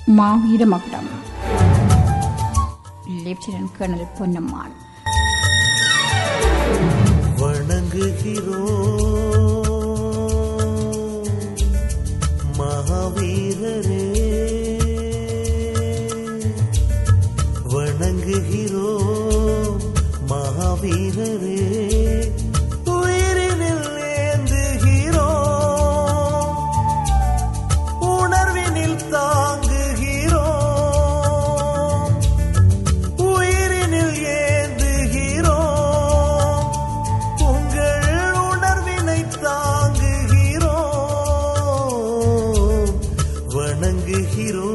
மாவீர மகுடம் lieutenant colonel Ponnammal வணங்குகிறோம் மகாவீரரே வணங்குகிறோம் மகாவீரரே உயிரினில் ஏந்துகிறோம் உணர்வினில் தாங்குகிறோம் உயிரினில் ஏந்துகிறோம் உங்கள் உணர்வினை தாங்குகிறோம் வணங்குகிறோம்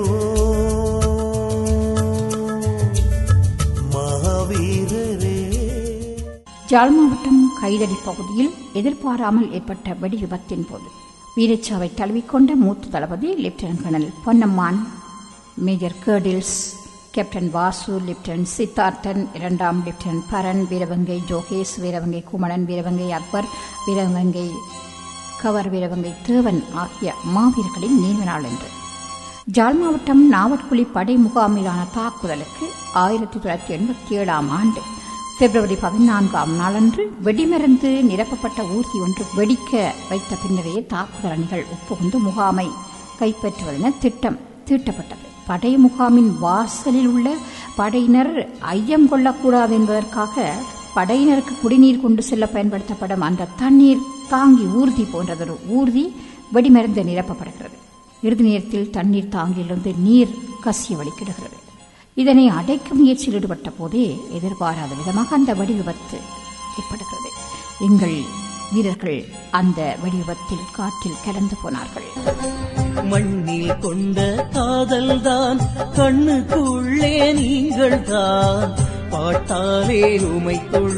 மகாவீரரே ஜாழ் மாவட்டம் கைதடி பகுதியில் எதிர்பாராமல் ஏற்பட்ட வெடி விபத்தின் போது வீரச்சாவை தழுவிக்கொண்ட மூத்த தளபதி லெப்டினன்ட் கர்னல் பொன்னம்மான் மேஜர் கர்டில்ஸ் கேப்டன் வாசு லெப்டினன்ட் சித்தார்த்தன் இரண்டாம் லெப்டினன்ட் பரன் வீரவங்கை ஜோகேஷ் வீரவங்கை குமணன் வீரவங்கை அக்பர் வீரவங்கை கவர் வீரவங்கை தேவன் ஆகிய மாவீரர்களின் நினைவு நாள் என்று ஜாழ் மாவட்டம் நாவற்குழி படை முகாமிலான தாக்குதலுக்கு ஆயிரத்தி தொள்ளாயிரத்தி எண்பத்தி ஏழாம் ஆண்டு பிப்ரவரி பதினான்காம் நாளன்று வெடிமருந்து நிரப்பப்பட்ட ஊர்தி ஒன்று வெடிக்க வைத்த பின்னரே தாக்குதல் அணிகள் உட்புகுந்து முகாமை கைப்பற்றுவதென திட்டம் தீட்டப்பட்டது படை முகாமின் வாசலில் உள்ள படையினர் ஐயம் கொள்ளக்கூடாது என்பதற்காக படையினருக்கு குடிநீர் கொண்டு செல்ல பயன்படுத்தப்படும் அந்த தண்ணீர் தாங்கி ஊர்தி போன்றதொரு ஊர்தி வெடிமருந்து நிரப்பப்படுகிறது இறுதி நேரத்தில் தண்ணீர் தாங்கியிலிருந்து நீர் கசிய வலிக்கிடுகிறது இதனை அடைக்கும் முயற்சியில் ஈடுபட்ட போதே எதிர்பாராத விதமாக அந்த வெடி விபத்து ஏற்படுகிறது எங்கள் வீரர்கள் அந்த வெடி விபத்தில் காற்றில் கலந்து போனார்கள் மண்ணில் கொண்ட காதல்தான் கண்ணுக்குள்ளே நீங்கள் தான் பாட்டாலே உமை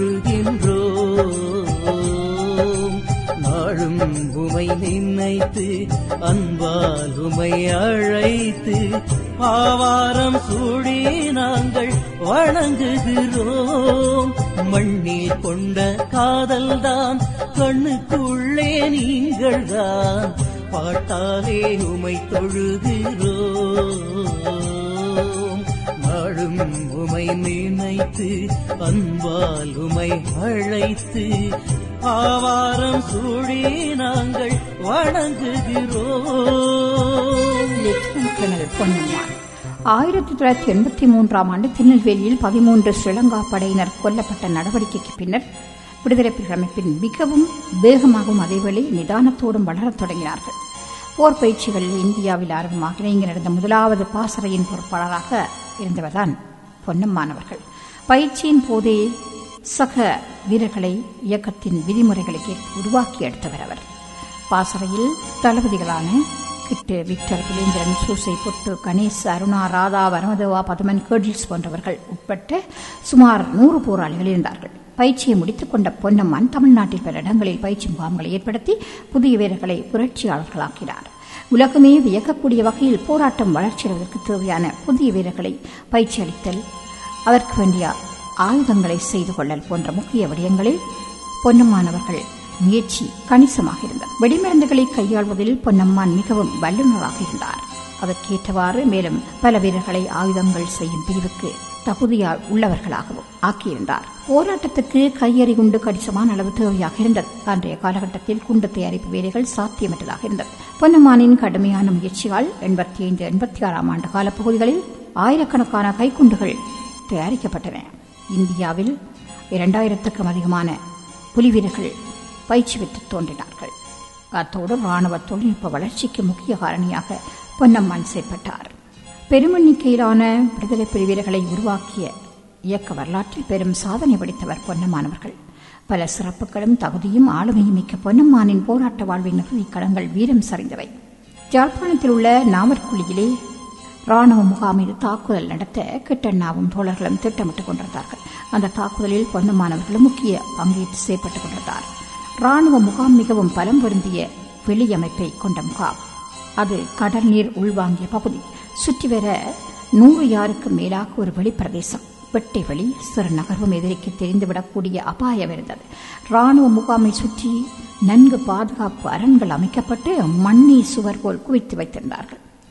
தொழுகின்றோம் நாளும் உமை நினைத்து அன்பால் உமை அழைத்து ஆவாரம் சூடி நாங்கள் வணங்குகிறோம் மண்ணில் கொண்ட காதல்தான் கண்ணுக்குள்ளே நீங்கள் தான் பாட்டாலே உமை தொழுகிறோம் நாளும் உமை நினைத்து அன்பால் உமை அழைத்து ஆவாரம் சூடி நாங்கள் வணங்குகிறோம் லெப்டினன்ட் கர்னல் பொன்னம்மாள் ஆயிரத்தி தொள்ளாயிரத்தி எண்பத்தி மூன்றாம் ஆண்டு திருநெல்வேலியில் பதிமூன்று ஸ்ரீலங்கா படையினர் கொல்லப்பட்ட நடவடிக்கைக்கு பின்னர் விடுதலை புலிகள் அமைப்பின் மிகவும் வேகமாகவும் அதேவேளை நிதானத்தோடும் வளரத் தொடங்கினார்கள் போர் பயிற்சிகளில் இந்தியாவில் ஆர்வமாக இங்கு நடந்த முதலாவது பாசறையின் பொறுப்பாளராக இருந்தவர்தான் பொன்னம்மானவர்கள் பயிற்சியின் போதே சக வீரர்களை இயக்கத்தின் விதிமுறைகளுக்கு உருவாக்கி எடுத்தவர் அவர் பாசறையில் தளபதிகளான கிட்டு விக்டர் விலேந்திரன் சூசை பொட்டு கணேஷ் அருணா ராதா வரமதேவா பதுமன் கர்டில்ஸ் போன்றவர்கள் உட்பட்ட சுமார் நூறு போராளிகள் இருந்தார்கள் பயிற்சியை முடித்துக் கொண்ட பொன்னம்மான் தமிழ்நாட்டில் பல இடங்களில் பயிற்சி முகாம்களை ஏற்படுத்தி புதிய வீரர்களை புரட்சியாளர்களாக்கினார் உலகமே வியக்கக்கூடிய வகையில் போராட்டம் வளர்ச்சியடைவதற்கு தேவையான புதிய வீரர்களை பயிற்சி அளித்தல் அதற்கு வேண்டிய ஆயுதங்களை செய்து கொள்ளல் போன்ற முக்கிய விடயங்களில் பொன்னம்மானவர்கள் முயற்சி கணிசமாக இருந்தது வெடிமருந்துகளை கையாள்வதில் பொன்னம்மான் மிகவும் வல்லுநராக இருந்தார் அதற்கேற்றவாறு மேலும் பல வீரர்களை ஆயுதங்கள் செய்யும் பிரிவுக்கு தகுதியா உள்ளவர்களாகவும் ஆக்கியிருந்தார் போராட்டத்துக்கு கையெறி குண்டு கணிசமான அளவு தேவையாக இருந்தது அன்றைய காலகட்டத்தில் குண்டு தயாரிப்பு வேலைகள் சாத்தியமற்றதாக இருந்தது பொன்னம்மானின் கடுமையான முயற்சியால் எண்பத்தி ஐந்து எண்பத்தி ஆறாம் ஆண்டு காலப்பகுதிகளில் ஆயிரக்கணக்கான கைக்குண்டுகள் தயாரிக்கப்பட்டன இந்தியாவில் இரண்டாயிரத்துக்கும் அதிகமான புலி வீரர்கள் பயிற்சி பெற்று தோன்றினார்கள் அத்தோடு ராணுவ தொழில்நுட்ப வளர்ச்சிக்கு முக்கிய காரணியாக பொன்னம்மான் செயற்பட்டார் பெருமெண்ணிக்கையிலான விடுதலை புலி வீரர்களை உருவாக்கிய இயக்க வரலாற்றில் பெரும் சாதனை படைத்தவர் பொன்னம்மானவர்கள் பல சிறப்புகளும் தகுதியும் ஆளுமையும் மிக்க பொன்னம்மானின் போராட்ட வாழ்வின் இறுதிக் களங்கள் வீரம் சரிந்தவை ஜாழ்ப்பாணத்தில் உள்ள நாவற்குழியிலே ராணுவ முகாமில் தாக்குதல் நடத்த கிட்டண்ணாவும் தோழர்களும் திட்டமிட்டுக் கொண்டிருந்தார்கள் அந்த தாக்குதலில் பொன்னம்மானவர்களும் முக்கிய பங்கேற்று செயற்பட்டுக் கொண்டிருந்தார் ராணுவ முகாம் மிகவும் பலம் பொருந்திய வெளியமைப்பை கொண்ட முகாம் அது கடல் நீர் உள்வாங்கிய பகுதி சுற்றி வர நூறு யாருக்கு மேலாக ஒரு வெளிப்பிரதேசம் வெட்டை வெளி சிறு நகர்வும் எதிரிக்கு தெரிந்துவிடக்கூடிய அபாயம் இருந்தது ராணுவ முகாமை சுற்றி நன்கு பாதுகாப்பு அரண்கள் அமைக்கப்பட்டு மண்ணி சுவர் போல் குவித்து வைத்திருந்தார்கள்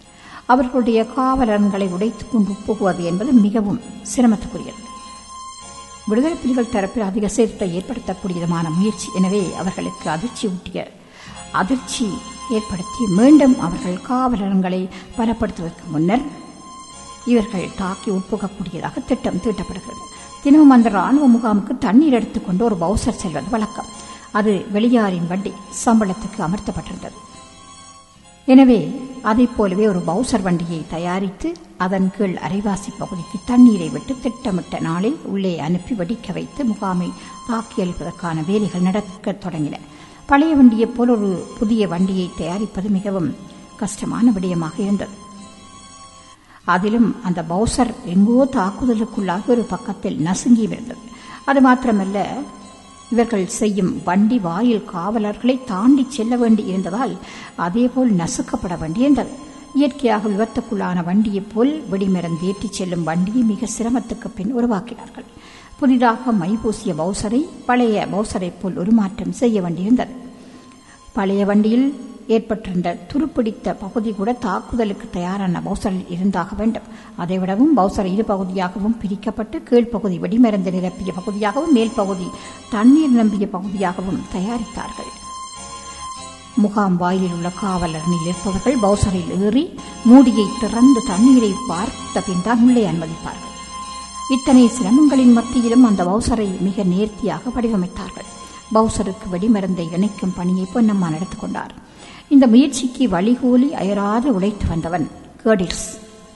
அவர்களுடைய காவலன்களை உடைத்துக் கொண்டு போகுவது என்பது மிகவும் சிரமத்துக்குரியது விடுதலை புலிகள் தரப்பில் அதிக சேதத்தை ஏற்படுத்தக்கூடியதுமான முயற்சி எனவே அவர்களுக்கு அதிர்ச்சி ஊட்டிய அதிர்ச்சி ஏற்படுத்தி மீண்டும் அவர்கள் காவலர்களை பலப்படுத்துவதற்கு முன்னர் இவர்கள் தாக்கி உட்புகக்கூடியதாக திட்டம் தீட்டப்படுகிறது தினமும் அந்த ராணுவ முகாமுக்கு தண்ணீர் எடுத்துக்கொண்டு ஒரு பவுசர் செல்வது வழக்கம் அது வெளியாரின் வண்டி சம்பளத்துக்கு அமர்த்தப்பட்டிருந்தது எனவே அதைப் போலவே ஒரு பவுசர் வண்டியை தயாரித்து அதன் கீழ் அரைவாசி பகுதிக்கு தண்ணீரை விட்டு திட்டமிட்ட நாளில் உள்ளே அனுப்பி வெடிக்க வைத்து முகாமை தாக்கி அளிப்பதற்கான வேலைகள் நடக்கத் தொடங்கின பழைய வண்டியைப் போல் ஒரு புதிய வண்டியை தயாரிப்பது மிகவும் கஷ்டமான விடயமாக இருந்தது அதிலும் அந்த பவுசர் எங்கோ தாக்குதலுக்குள்ளாக ஒரு பக்கத்தில் நசுங்கி இருந்தது அது மாத்திரமல்ல இவர்கள் செய்யும் வண்டி வாயில் காவலர்களை தாண்டி செல்ல வேண்டி இருந்ததால் அதேபோல் நசுக்கப்பட வேண்டியிருந்தது இயற்கையாக விபத்துக்குள்ளான வண்டியைப் போல் வெடிமருந்து ஏற்றிச் செல்லும் வண்டியை மிக சிரமத்துக்கு பின் உருவாக்கினார்கள் புதிதாக மை பூசிய பவுசரை பழைய பவுசரைப் போல் உருமாற்றம் செய்ய வேண்டியிருந்தது பழைய வண்டியில் ஏற்பட்டிருந்த துருப்பிடித்த பகுதி கூட தாக்குதலுக்கு தயாரான பவுசரில் இருந்தாக வேண்டும் அதைவிடவும் பவுசர் இரு பகுதியாகவும் பிரிக்கப்பட்டு கீழ்ப்பகுதி வெடிமருந்து நிரப்பிய பகுதியாகவும் மேல் பகுதி தண்ணீர் நம்பிய பகுதியாகவும் தயாரித்தார்கள் முகாம் வாயிலில் உள்ள காவலரணில் இருப்பவர்கள் பவுசரில் ஏறி மூடியை திறந்து தண்ணீரை பார்த்த பின் தான் உள்ளே அனுமதிப்பார்கள் இத்தனை சிரமங்களின் மத்தியிலும் அந்த பவுசரை மிக நேர்த்தியாக வடிவமைத்தார்கள் பவுசருக்கு வெடிமருந்தை இணைக்கும் பணியை பொன்னம்மா நடத்திக் கொண்டார் இந்த முயற்சிக்கு வழிகோலி அயராது உழைத்து வந்தவன் கேடில்ஸ்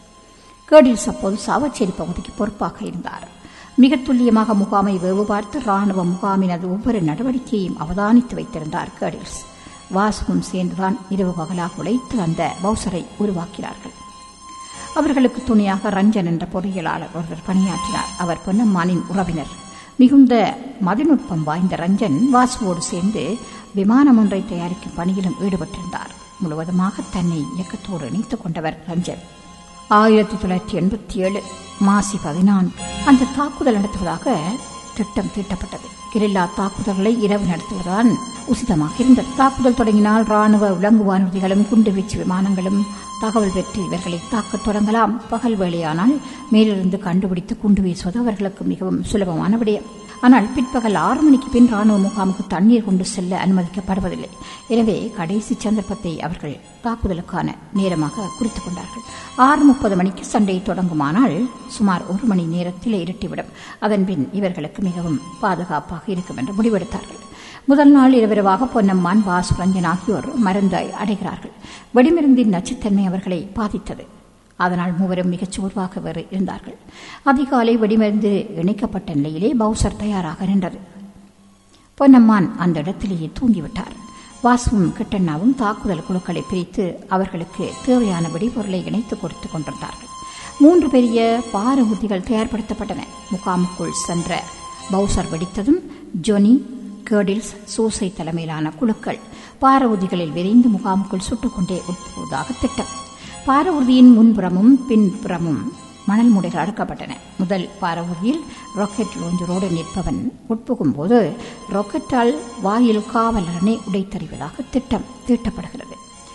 கேடில்ஸ் அப்போது சாவச்சேரி பகுதிக்கு பொறுப்பாக இருந்தார் மிக துல்லியமாக முகாமை வேவு பார்த்து ராணுவ முகாமினது ஒவ்வொரு நடவடிக்கையையும் அவதானித்து வைத்திருந்தார் கேடில்ஸ் வாசுவும் சேர்ந்துதான் இரவு பகலாக உழைத்து அந்த பவுசரை உருவாக்கினார்கள் அவர்களுக்கு துணையாக ரஞ்சன் என்ற பொறியியலாளர் ஒருவர் பணியாற்றினார் அவர் பொன்னம்மானின் உறவினர் மிகுந்த மதிநுட்பம் வாய்ந்த ரஞ்சன் வாசுவோடு சேர்ந்து விமானம் ஒன்றை தயாரிக்கும் பணியிலும் ஈடுபட்டிருந்தார் முழுவதுமாக தன்னை இயக்கத்தோடு இணைத்துக் கொண்டவர் ரஞ்சன் ஆயிரத்தி தொள்ளாயிரத்தி எண்பத்தி ஏழு மாசி பதினான்கு அந்த தாக்குதல் நடத்துவதாக திட்டம் தீட்டப்பட்டது கிரில்லா தாக்குதல்களை இரவு நடத்துவதுதான் உசிதமாக இருந்தது தாக்குதல் தொடங்கினால் ராணுவ விலங்கு வானூர்திகளும் குண்டுவீச்சு விமானங்களும் தகவல் பெற்று இவர்களை தாக்கத் தொடங்கலாம் பகல் வேளையானால் மேலிருந்து கண்டுபிடித்து குண்டு வீசுவது அவர்களுக்கு மிகவும் சுலபமான விடயம் ஆனால் பிற்பகல் ஆறு மணிக்கு பின் ராணுவ முகாமுக்கு தண்ணீர் கொண்டு செல்ல அனுமதிக்கப்படுவதில்லை எனவே கடைசி சந்தர்ப்பத்தை அவர்கள் தாக்குதலுக்கான நேரமாக குறித்துக் கொண்டார்கள் ஆறு முப்பது மணிக்கு சண்டை தொடங்குமானால் சுமார் ஒரு மணி நேரத்தில் இருட்டிவிடும் அதன்பின் இவர்களுக்கு மிகவும் பாதுகாப்பாக இருக்கும் என்று முடிவெடுத்தார்கள் முதல் நாள் இரவிரவாக பொன்னம்மான் வாசு ரஞ்சன் ஆகியோர் மருந்தை அடைகிறார்கள் வெடிமருந்தின் நச்சுத்தன்மை அவர்களை பாதித்தது அதனால் மூவரும் மிகச் சோர்வாக வேறு இருந்தார்கள் அதிகாலை வெடிமருந்து இணைக்கப்பட்ட நிலையிலே பவுசர் தயாராக நின்றது பொன்னம்மான் அந்த இடத்திலேயே தூங்கிவிட்டார் வாசுவும் கிட்டண்ணாவும் தாக்குதல் குழுக்களை பிரித்து அவர்களுக்கு தேவையான வெடிபொருளை இணைத்து கொடுத்து கொண்டிருந்தார்கள் மூன்று பெரிய பாரூர்திகள் தயார்படுத்தப்பட்டன முகாமுக்குள் சென்ற பவுசர் வெடித்ததும் ஜொனி கேடில்ஸ் சூசை தலைமையிலான குழுக்கள் பாரூர்திகளில் விரைந்து முகாமுக்குள் சுட்டுக்கொண்டே உட்புவதாக திட்டம் பாரூர்தியின் முன்புறமும் பின்புறமும் மணல் முடைகள் அடுக்கப்பட்டன முதல் பாரவூரியில் ராக்கெட் லோஞ்சரோடு நிற்பவன் உட்புகும் போது ராக்கெட்டால் வாயில் காவலரனை உடைத்தறிவதாக திட்டம் தீட்டப்படுகிறது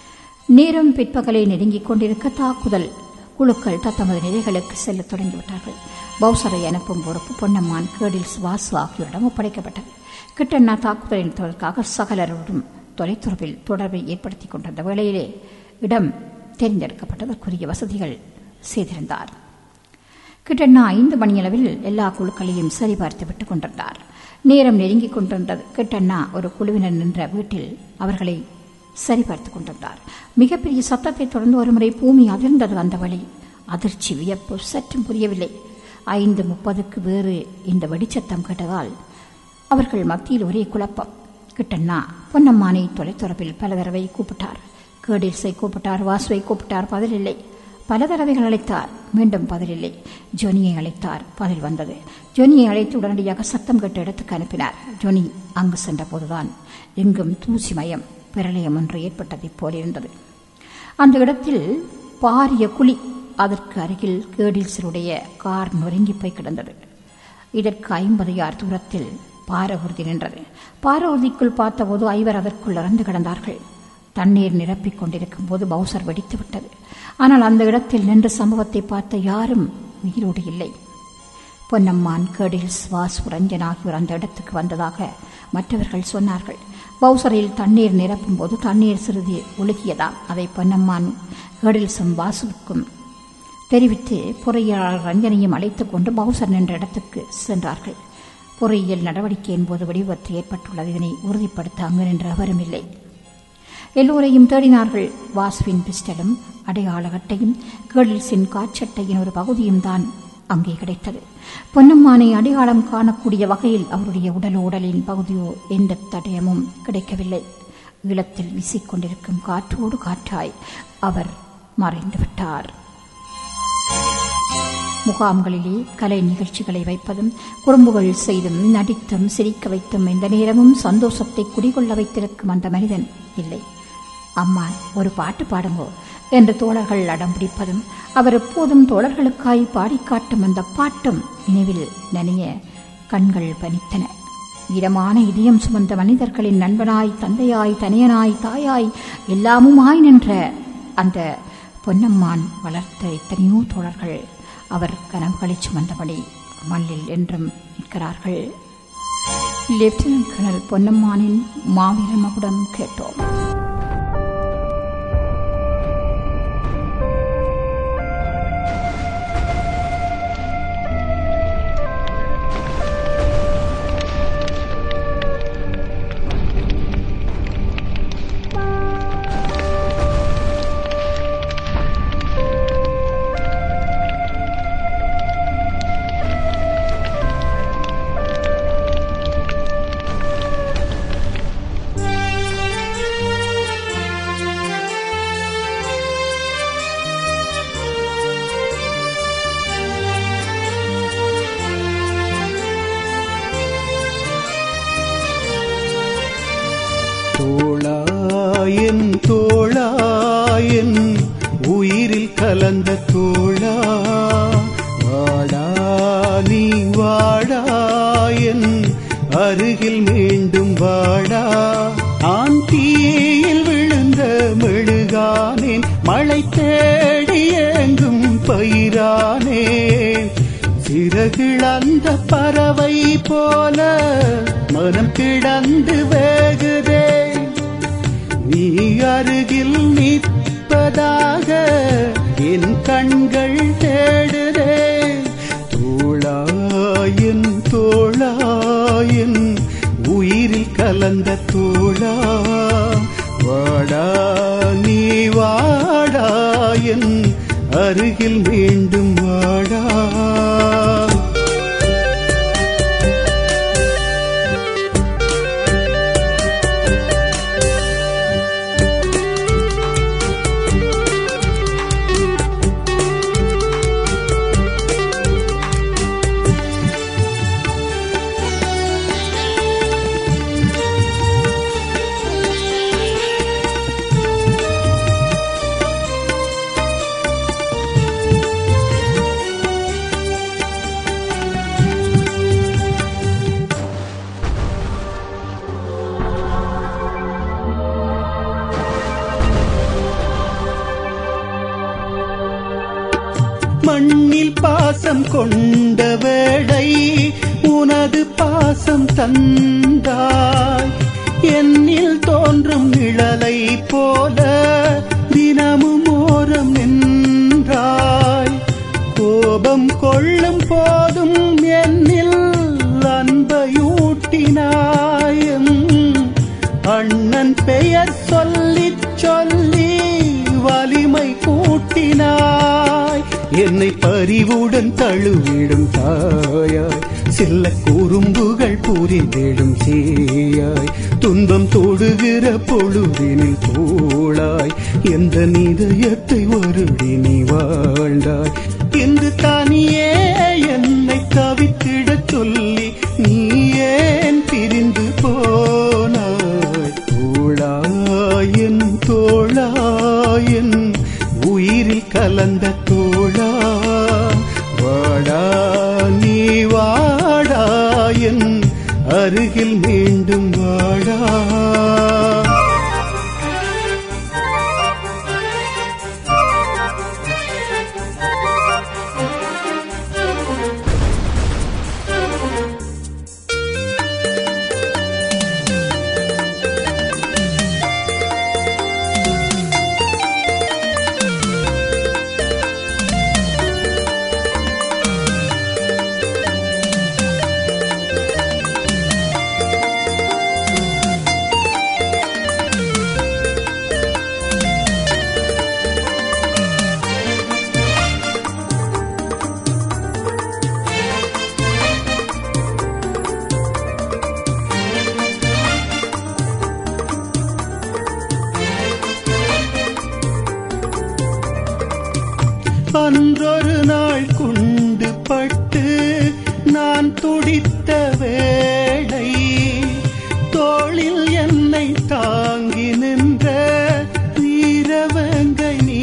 நேரம் பிற்பகலை நெருங்கிக் கொண்டிருக்க தாக்குதல் குழுக்கள் தத்தமது நிலைகளுக்கு செல்ல தொடங்கிவிட்டார்கள் பவுசரை அனுப்பும் பொறுப்பு பொன்னம்மான் கேடில்ஸ் வாசு ஆகியோரிடம் ஒப்படைக்கப்பட்டது கிட்டண்ணா தாக்குதலை நிறுத்துவதற்காக சகலரோடும் தொலைத்தொடர்பில் தொடர்பை ஏற்படுத்திக் கொண்டிருந்த வேளையிலே இடம் தேர்ந்தெடுக்கப்பட்டதற்குரிய வசதிகள் செய்திருந்தார் கிட்டண்ணா ஐந்து மணியளவில் எல்லா குழுக்களையும் சரிபார்த்து விட்டுக் கொண்டிருந்தார் நேரம் நெருங்கிக் கொண்டிருந்தது கிட்டண்ணா ஒரு குழுவினர் நின்ற வீட்டில் அவர்களை சரிபார்த்துக் கொண்டிருந்தார் மிகப்பெரிய சத்தத்தை தொடர்ந்து ஒருமுறை பூமி அதிர்ந்தது அந்த வழி அதிர்ச்சி வியப்பு சற்றும் புரியவில்லை ஐந்து முப்பதுக்கு வேறு இந்த வெடிச்சத்தம் கேட்டதால் அவர்கள் மத்தியில் ஒரே குழப்பம் கிட்டண்ணா பொன்னம்மானை தொலைத்தொடர்பில் பல தடவை கூப்பிட்டார் கேடில்ஸை கூப்பிட்டார் வாசுவை கூப்பிட்டார் பதிலில்லை பல தடவைகள் அழைத்தார் மீண்டும் பதிலில்லை ஜொனியை அழைத்தார் பதில் வந்தது ஜொனியை அழைத்து உடனடியாக சத்தம் கேட்ட இடத்துக்கு அனுப்பினார் ஜொனி அங்கு சென்ற போதுதான் எங்கும் தூசி மயம் பிரளயம் ஒன்று ஏற்பட்டதைப் போலிருந்தது அந்த இடத்தில் பாரிய குழி அதற்கு அருகில் கேடில்ஸருடைய கார் நொறுங்கி போய் கிடந்தது இதற்கு ஐம்பது யார் தூரத்தில் பாரவூர்தி நின்றது பாரவூர்திக்குள் பார்த்தபோது ஐவர் அதற்குள் இறந்து கிடந்தார்கள் தண்ணீர் நிரப்பிக் கொண்டிருக்கும் போது பவுசர் வெடித்து விட்டது ஆனால் அந்த இடத்தில் நின்று சம்பவத்தை பார்த்த யாரும் உயிரோடு இல்லை பொன்னம்மான் கேடில்ஸ் வாசு ரஞ்சன் ஆகியோர் அந்த இடத்துக்கு வந்ததாக மற்றவர்கள் சொன்னார்கள் பவுசரில் தண்ணீர் நிரப்பும் போது தண்ணீர் சிறிது ஒழுகியதாம் அதை பொன்னம்மான் கேடில்ஸும் வாசுவுக்கும் தெரிவித்து பொறியியலாளர் ரஞ்சனையும் அழைத்துக் கொண்டு பவுசர் நின்ற இடத்துக்கு சென்றார்கள் பொறியியல் நடவடிக்கையின் போது வெடிவிபத்து ஏற்பட்டுள்ளது இதனை உறுதிப்படுத்த அங்கு நின்ற அவரும் இல்லை எல்லோரையும் தேடினார்கள் வாசுவின் பிஸ்டலும் அடையாள அட்டையும் கேர்ள்ஸின் காற்றட்டையின் ஒரு பகுதியும் தான் அங்கே கிடைத்தது பொன்னம்மானை அடையாளம் காணக்கூடிய வகையில் அவருடைய உடலோ உடலின் பகுதியோ எந்த தடயமும் கிடைக்கவில்லை ஈழத்தில் வீசிக்கொண்டிருக்கும் காற்றோடு காற்றாய் அவர் மறைந்து விட்டார் முகாம்களிலே கலை நிகழ்ச்சிகளை வைப்பதும் குறும்புகள் செய்தும் நடித்தும் சிரிக்க வைத்தும் எந்த நேரமும் சந்தோஷத்தை குடிகொள்ள வைத்திருக்கும் அந்த மனிதன் இல்லை அம்மா ஒரு பாட்டு பாடுங்கோ என்று தோழர்கள் அடம் பிடிப்பதும் அவர் எப்போதும் தோழர்களுக்காய் பாடிக்காட்டும் அந்த பாட்டும் நினைவில் நனைய கண்கள் பனித்தன ஈரமான இதயம் சுமந்த மனிதர்களின் நண்பனாய் தந்தையாய் தனியனாய் தாயாய் எல்லாமுமாய் நின்ற அந்த பொன்னம்மான் வளர்த்த எத்தனையோ தோழர்கள் அவர் கனவுகளை சுமந்தபடி மண்ணில் என்றும் நிற்கிறார்கள் லெப்டினன்ட் கர்னல் பொன்னம்மானின் மாவீர மகுடம் கேட்டோம் தோளாயன் தோளாயன் உயிரில் கலந்த தோளா வாடா நீ வாடாயன் அருகில் மீண்டும் வாடா ஆன் தீயில் விழுந்த மெழுகானேன் மழை தேடி எங்கும் பயிரானேன் சிறகிழந்த பறவை போல மனம் கிடந்து வேகுதே நீ அருகில் நிற்பதாக என் கண்கள் தேடுதே தோளாயன் தோளாயன் உயிரில் கலந்த தோளா வாடா நீ வாடாயன் அருகில் மீண்டும் வாடா மண்ணில் பாசம் கொண்ட வேளை உனது பாசம் தந்தாய் என்னில் தோன்றும் நிழலை போல தினமும் ஓரம் நின்றாய் கோபம் கொள்ளும் போதும் என்னில் அன்பையூட்டினாய் என் அண்ணன் பெயர் சொல்லிச் சொல்லி வலிமை கூட்டினாய் என்னை பரிவுடன் தழுவிடும் தாயாய் சில்ல குறும்புகள் புரிந்திடும் சீயாய் துன்பம் தொடுகிற பொழுதினில் தோளாய் எந்த நிதயத்தை வருடி நீ வாழ்ந்தாய் இன்று தனியே என்னை தவித்திடச் சொல்லி நீ ஏன் பிரிந்து போனாய் தோளாயன் தோளாயன் உயிரில் கலந்த தோளா வாடா நீ வாடாயன் அருகில் மீண்டும் வாடா அன்றொரு நாள் குண்டு பட்டு நான் துடித்த வேளை தோளில் என்னை தாங்கி நின்ற வீரவங்கை நீ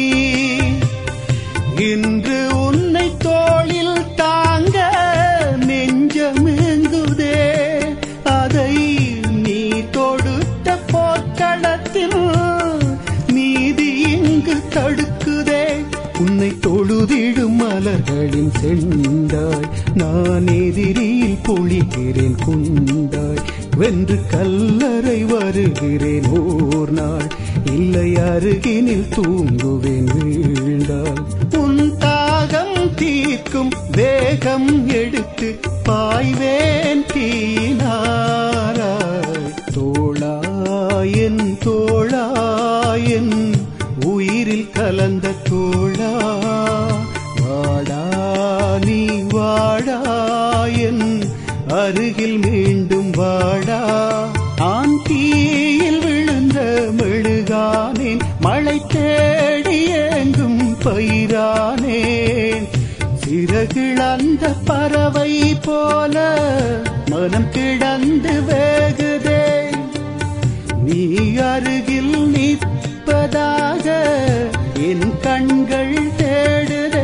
இன்று உன்னை தோளில் தாங்க நெஞ்சமெங்குதே அதை நீ தொடுத்த போர்க்களத்தில் நீதி இங்கு தடுக்குதே உன்னை தொழுதிடும் மலர்களின் செண்டாய் நான் எதிரியில் பொழிகிறேன் குண்டாய் வென்று கல்லறை வருகிறேன் ஓர் நாள் இல்லை அருகினில் தூங்குவேன் வீழ்ந்தால் உன் தாகம் தீர்க்கும் வேகம் எடுத்து பாய்வேன் தீனாராய் தோளாயன் தோளாயன் உயிரில் கலந்த தோழா வாடா நீ வாடாயன் அருகில் மீண்டும் வாடா ஆன் தீயில் விழுந்த மெழுகானேன் மழை தேடி எங்கும் பயிரானேன் சிறகிழந்த பறவை போல மனம் கிடந்து வேகுதே நீ அருகில் நிற்பதாக என் கண்கள் தேடுதே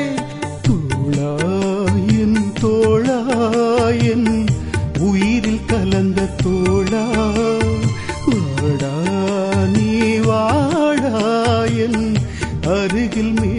தோளாயின் தோளாயின் உயிரில் கலந்த தோளா வாடா நீ வாடாயின் அருகில் மீ